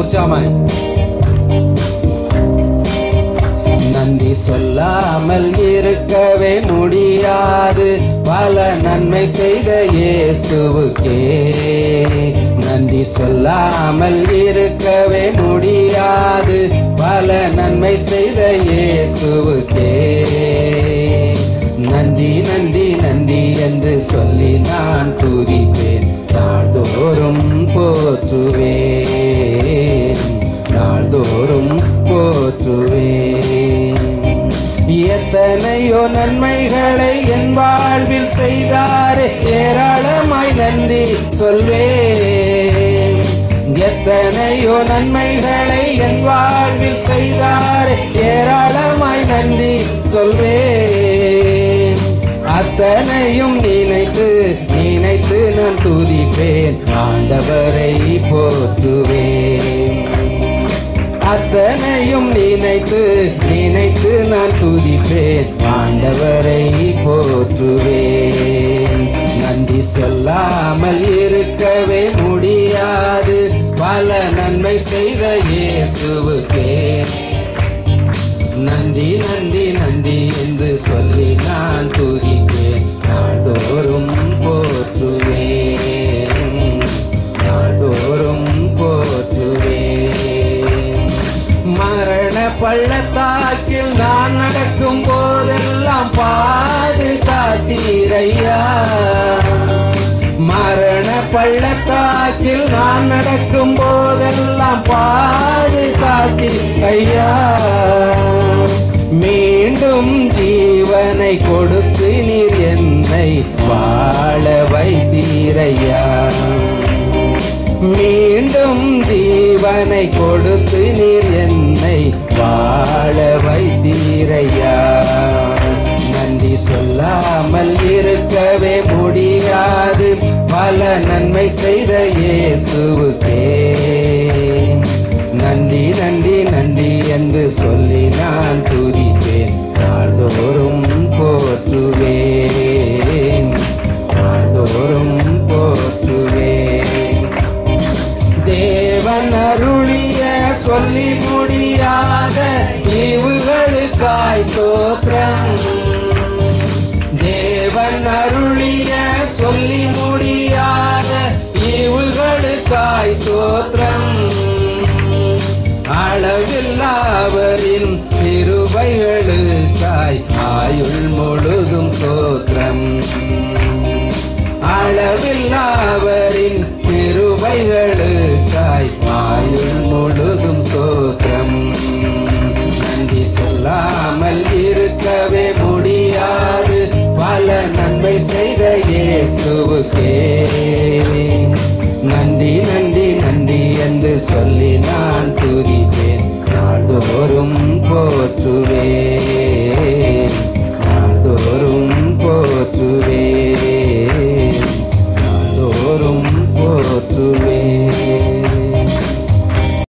உற்சாகமாய் நன்றி சொல்லாமல் இருக்கவே முடியாது பல நன்மை செய்த இயேசுவுக்கே நன்றி சொல்லாமல் இருக்கவே முடியாது பல நன்மை செய்த இயேசுவுக்கே நன்றி நன்றி நன்றி என்று சொல்லி நான் துதிப்பேன் நாள்தோறும் போற்றுவேன் நாள்தோறும் போற்றுவேன் எத்தனையோ நன்மைகளை என் வாழ்வில் செய்தாரே ஏராளமாய் நன்றி சொல்வேன் எத்தனையோ நன்மைகளை என் வாழ்வில் செய்தாரே ஏராளமாய் நன்றி சொல்வேன் அத்தனையும் நினைத்து நினைத்து நான் துதிப்பேன் ஆண்டவரை போற்றுவேன் அத்தனையும் நினைத்து நினைத்து நான் துதிப்பேன் ஆண்டவரை போற்றுவேன் நன்றி சொல்லாமல் இருக்கவே முடியாது பல நன்மை செய்த இயேசுவுக்கே நன்றி நன்றி நன்றி என்று சொல்லி நான் துதிப்பேன் நாள்தோறும் போற்றுவேன் நாள்தோறும் போற்றுவேன் மரண பள்ளத்தாக்கில் நான் நடக்கும் போதெல்லாம் பாதுகாத்தீரையா மரண பள்ளத்தாக்கில் நான் நடக்கும் போதெல்லாம் பாதுகாத்தி ஐயா மீண்டும் ஜீவனை கொடுத்து நீர் என்னை வாழ வைத்தீரையா மீண்டும் ஜீவனை கொடுத்து நீர் என்னை வாழ வைத்தீரையா நன்றி சொல்லாமல் இருக்கவே முடியாது பல நன்மை செய்த இயேசுவுக்கே நன்றி நன்றி நன்றி என்று சொல்லி நான் துதிப்பேன் நாள்தோறும் போற்றுவேன் நாள்தோறும் போற்றுவேன் தேவன் அருளிய சொல்லி முடியாத ஈவுகளுக்காய் சோத்திரம் தேவன் அருளிய சொல்லி முடியாத ஈவுகளுக்காய் சோத்திரம் அளவில்லாவரின் திருவைகளுக்காய் ஆயுள் முழுதும் சோத்திரம் அளவில்லாவரின் திருவைகளுக்காய் ஆயுள் முழுதும் சோத்திரம் நன்றி சொல்லாமல் இருக்கவே முடியாது பல நன்மை செய்த இயேசுவுக்கே நன்றி நன்றி நன்றி என்று சொல்லி நான் துதிப்பேன் நாள்தோறும் போற்றுவேன்